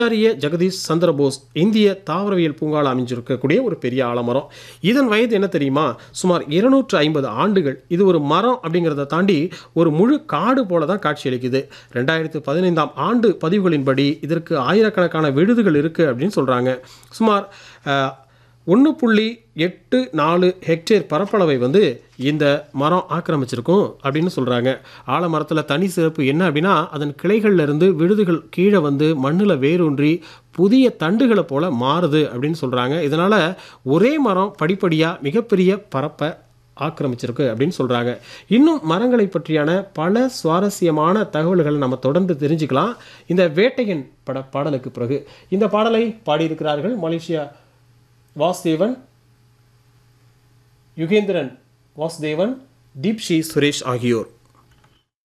ஆச்சாரிய ஜெகதீஷ் சந்திரபோஸ் இந்திய தாவரவியல் பூங்கால அமைஞ்சிருக்கக்கூடிய ஒரு பெரிய ஆலமரம் இதன் வயது என்ன தெரியுமா சுமார் இருநூற்று ஐம்பது ஆண்டுகள் இது ஒரு மரம் அப்படிங்கிறத தாண்டி ஒரு முழு காடு போல தான் காட்சியளிக்குது ரெண்டாயிரத்து பதினைந்தாம் ஆண்டு பதிவுகளின்படி இதற்கு ஆயிரக்கணக்கான விடுதுகள் இருக்குது அப்படின்னு சொல்கிறாங்க சுமார் ஒன்று புள்ளி எட்டு நாலு ஹெக்டேர் பரப்பளவை வந்து இந்த மரம் ஆக்கிரமிச்சிருக்கும் அப்படின்னு சொல்கிறாங்க ஆலமரத்தில் தனி சிறப்பு என்ன அப்படின்னா அதன் கிளைகள்ல இருந்து விடுதுகள் கீழே வந்து மண்ணில் வேரூன்றி புதிய தண்டுகளை போல மாறுது அப்படின்னு சொல்கிறாங்க இதனால் ஒரே மரம் படிப்படியாக மிகப்பெரிய பரப்பை ஆக்கிரமிச்சிருக்கு அப்படின்னு சொல்கிறாங்க இன்னும் மரங்களை பற்றியான பல சுவாரஸ்யமான தகவல்களை நம்ம தொடர்ந்து தெரிஞ்சுக்கலாம் இந்த வேட்டையன் பட பாடலுக்கு பிறகு இந்த பாடலை பாடியிருக்கிறார்கள் மலேசியா வாசுதேவன் யுகேந்திரன் வாசுதேவன் தீப்ஷி சுரேஷ் ஆகியோர்